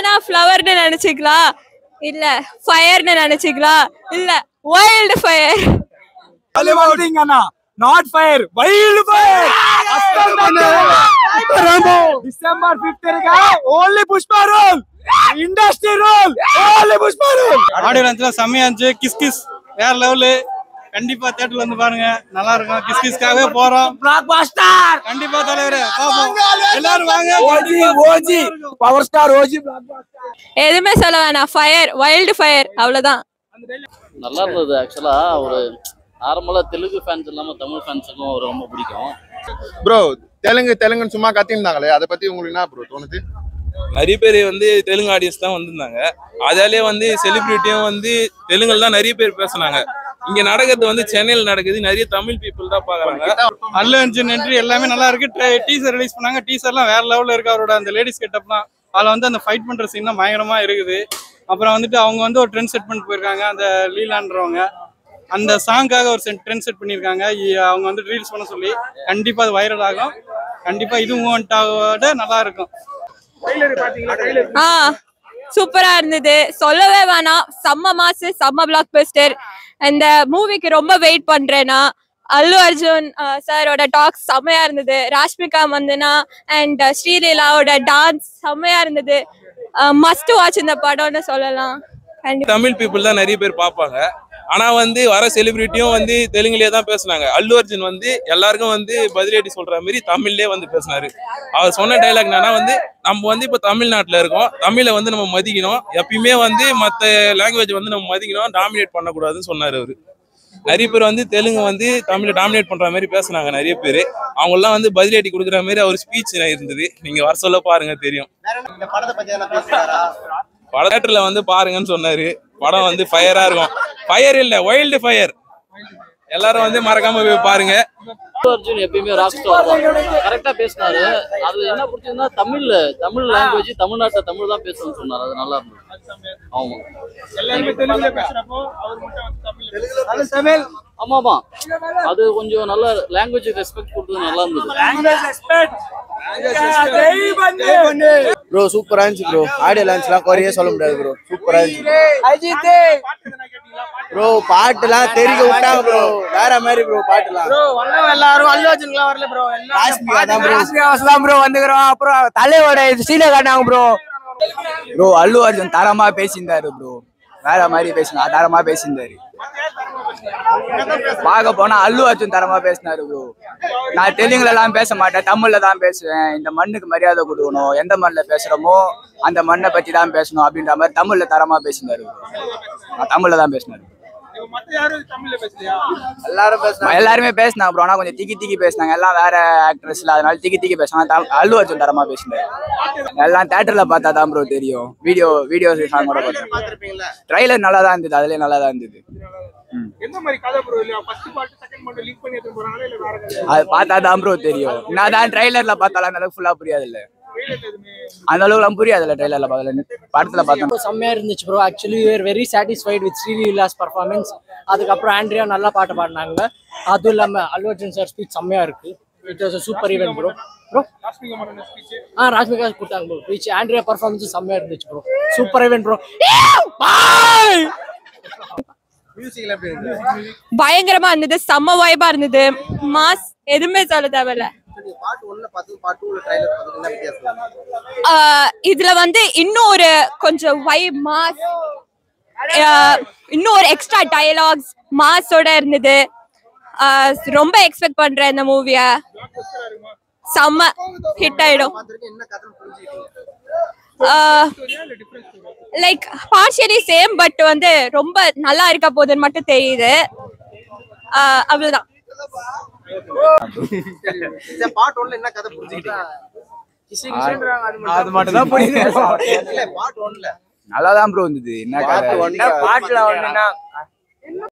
லவ்னா ஃப்ளவர்னு நினைச்சுக்கலாம் இல்ல ஃபயர்னு நினைச்சுக்கலாம் இல்ல வைல்டு ஃபயர் பாலிவுட்டிங் அண்ணா not fire wild fire December 5th இருக்கா only Pushpa role industry role only Pushpa role audio லான்ச்லாம் செம்மையா இருந்துச்சு கிஸ் கிஸ் வேற லெவலு கண்டிப்பா தேட்டர்ல வந்து பாருங்க நல்லா இருக்கும் கிஸ் கிஸ்க்காகவே போறோம் பிளாக் பாஸ்டர் கண்டிப்பா தலைவரே பாப்போம் எல்லாரும் வாங்க OG OG power star OG blockbuster எதுவுமே சொல்ல வேணாம் ஃபயர் வைல்டு ஃபயர் அவ்வளவுதான் நல்லா இருந்தது ஆக்சுவலா ஒரு நார்மலா தெலுங்கு ஃபேன்ஸ் இல்லாம தமிழ் ஃபேன்ஸுக்கும் அவர் ரொம்ப பிடிக்கும் ப்ரோ தெலுங்கு தெலுங்குன்னு சும்மா கத்திருந்தாங்களே அதை பத்தி உங்களுக்கு என்ன ப்ரோ தோணுது நிறைய பேர் வந்து தெலுங்கு ஆடியன்ஸ் தான் வந்திருந்தாங்க அதாலே வந்து செலிபிரிட்டியும் வந்து தெலுங்குல தான் நிறைய பேர் பேசுனாங்க இங்க நடக்கிறது வந்து சென்னையில் நடக்குது நிறைய தமிழ் பீப்புள் தான் பாக்குறாங்க அல்லு அர்ஜுன் என்ட்ரி எல்லாமே நல்லா இருக்கு டீசர் ரிலீஸ் பண்ணாங்க டீசர்லாம் வேற லெவல்ல இருக்கு அவரோட அந்த லேடிஸ் கெட்டப்லாம் அதுல வந்து அந்த ஃபைட் பண்ற சீன் தான் பயங்கரமா இருக்குது அப்புறம் வந்துட்டு அவங்க வந்து ஒரு ட்ரெண்ட் செட் பண்ணிட்டு போயிருக்காங்க அந்த லீலான்றவங்க அந்த சாங்காக ஒரு ட்ரெண்ட் செட் பண்ணியிருக்காங்க இ- அவங்க வந்து ரீல்ஸ் பண்ண சொல்லி கண்டிப்பா அது வைரல் ஆகும் கண்டிப்பா இது மூமெண்ட் ஆக நல்லா இருக்கும் ஆ சூப்பரா இருந்தது சொல்லவே வேணாம் செம்ம மாசு செம்ம பிளாக் பஸ்டர் இந்த மூவிக்கு ரொம்ப வெயிட் பண்றேன்னா அல்லு அர்ஜுன் சாரோட டாக்ஸ் செம்மையா இருந்தது ராஷ்மிகா மந்தனா அண்ட் ஸ்ரீலீலாவோட டான்ஸ் செம்மையா இருந்தது மஸ்ட் வாட்ச் இந்த படம்னு சொல்லலாம் கண்டிப்பா தமிழ் பீப்புள் தான் நிறைய பேர் பார்ப்பாங்க ஆனா வந்து வர செலிபிரிட்டியும் வந்து தெலுங்குலயே தான் பேசுனாங்க அல்லு அர்ஜுன் வந்து எல்லாருக்கும் வந்து பதிலடி சொல்ற மாதிரி தமிழ்லயே வந்து பேசினாரு அவர் சொன்ன டைலாக் என்னன்னா வந்து நம்ம வந்து இப்ப தமிழ்நாட்டுல இருக்கோம் தமிழை வந்து நம்ம மதிக்கணும் எப்பயுமே வந்து மத்த லாங்குவேஜ் வந்து நம்ம மதிக்கணும் டாமினேட் பண்ணக்கூடாதுன்னு சொன்னாரு அவரு நிறைய பேர் வந்து தெலுங்கு வந்து தமிழை டாமினேட் பண்ற மாதிரி பேசுனாங்க நிறைய பேர் அவங்க எல்லாம் வந்து பதிலடி கொடுக்குற மாதிரி அவர் ஸ்பீச் இருந்தது நீங்க வர சொல்ல பாருங்க தெரியும் பட தேட்டர்ல வந்து பாருங்கன்னு சொன்னாரு படம் வந்து ஃபயரா இருக்கும் ஃபயர் இல்ல வைல்டு ஃபயர் எல்லாரும் வந்து மறக்காம போய் பாருங்க அல்லு அர்ஜுன் எப்பயுமே ராக் ஸ்டார் தான் கரெக்டா பேசினாரு அது என்ன பிடிச்சதுன்னா தமிழ்ல தமிழ் லாங்குவேஜ் தமிழ்நாட்டுல தமிழ் தான் பேசணும்னு சொன்னாரு அது நல்லா இருந்தது ஆமா ஆமா ஆமா அது கொஞ்சம் நல்ல லாங்குவேஜ் ரெஸ்பெக்ட் கொடுத்தது நல்லா இருந்தது ப்ரோ சூப்பரா இருந்துச்சு ப்ரோ ஆடியோ லான்ச்லாம் குறையே சொல்ல முடியாது ப்ரோ சூப்பரா இருந்துச்சு அஜித் ப்ரோ பாட்டுலாம் தெரிக்க விட்டாங்க ப்ரோ வேற மாதிரி ப்ரோ பாட்டுலாம் ப்ரோ வந்தவங்க எல்லாரும் அல்லு அர்ஜுன்லாம் வரல ப்ரோ ராஷ்மிகா தான் bro. தான் ப்ரோ வந்துக்கிறோம் அப்புறம் தலையோட சீனை காட்டினாங்க ப்ரோ ப்ரோ அல்லு அர்ஜுன் தரமா பேசியிருந்தாரு ப்ரோ வேற மாதிரி பேசினா தரமா பேசியிருந்தாரு பார்க்க போனா அல்லு அர்ஜுன் தரமா பேசினாரு ப்ரோ நான் தெலுங்குல எல்லாம் பேச மாட்டேன் தமிழ்ல தான் பேசுவேன் இந்த மண்ணுக்கு மரியாதை கொடுக்கணும் எந்த மண்ணில் பேசுறோமோ அந்த மண்ணை பத்தி தான் பேசணும் அப்படின்ற மாதிரி தமிழ்ல தரமா பேசினாரு bro. தமிழ்ல தான் பேசினாரு எல்லாரும் பேசினாங்க எல்லாருமே பேசினாங்க ப்ரோ ஆனா கொஞ்சம் திக்கி திக்கி பேசினாங்க எல்லாம் வேற ஆக்ட்ரஸ்ல அதனால திக்கி திக்கி பேசினாங்க தம்- அல்லு அர்ஜுன் தரமா பேசினாரு எல்லாம் தேட்டர்ல பார்த்தா தான் ப்ரோ தெரியும் வீடியோ வீடியோ சாங்கோட பார்த்தேன் ட்ரைலர் நல்லா தான் இருந்தது அதுலயே நல்லா தான் இருந்தது அது பார்த்தா தான் ப்ரோ தெரியும் நான் தான் ட்ரைலர்ல பார்த்தாலும் அந்த அளவுக்கு ஃபுல்லா புரியாது இல்ல அந்த அளவுக்குலாம் புரியாது இல்ல ட்ரைலர்ல பார்த்தல படத்துல பார்த்தோம் செம்மையா இருந்துச்சு bro actually you're very satisfied with Sreeleela's performance அதுக்கப்புறம் ஆண்ட்ரியா நல்லா பாட்டு பாடினாங்க அதுவும் இல்லாம அல்லு அர்ஜுன் சார் ஸ்பீச் செம்மையா இருக்கு it was super event bro bro ah Rashmika கொடுத்தாங்க ப்ரோ ஸ்பீச் ஆண்ட்ரியா பர்ஃபார்மன்ஸ் செம்மையா இருந்துச்சு ப்ரோ சூப்பர் ஈவென்ட் ப்ரோ பயங்கரமா இருந்தது செம்ம வைபா இருந்தது மாஸ் எதுவுமே சொல்ல தேவையில்ல ஆஹ் இதுல வந்து இன்னும் ஒரு கொஞ்சம் வைப் மாஸ் இன்னும் ஒரு எக்ஸ்ட்ரா டயலாக்ஸ் மாஸோட இருந்தது ஆஹ் ரொம்ப எக்ஸ்பெக்ட் பண்றேன் இந்த மூவிய செம்ம ஹிட் ஆயிடும் லைக் பார்ஷியலி சேம் பட் வந்து ரொம்ப நல்லா இருக்க போகுதுன்னு மட்டும் தெரியுது ஆஹ் அவ்வளவுதான் பாட்டு ஒன்ல என்ன கதை புரிஞ்சுக்கிட்டீங்க அது மட்டும் தான் புரியுது பாட்டு ஒன்ல நல்லா தான் ப்ரோ இருந்தது என்ன கதை பாட்டுல ஒண்ணுன்னா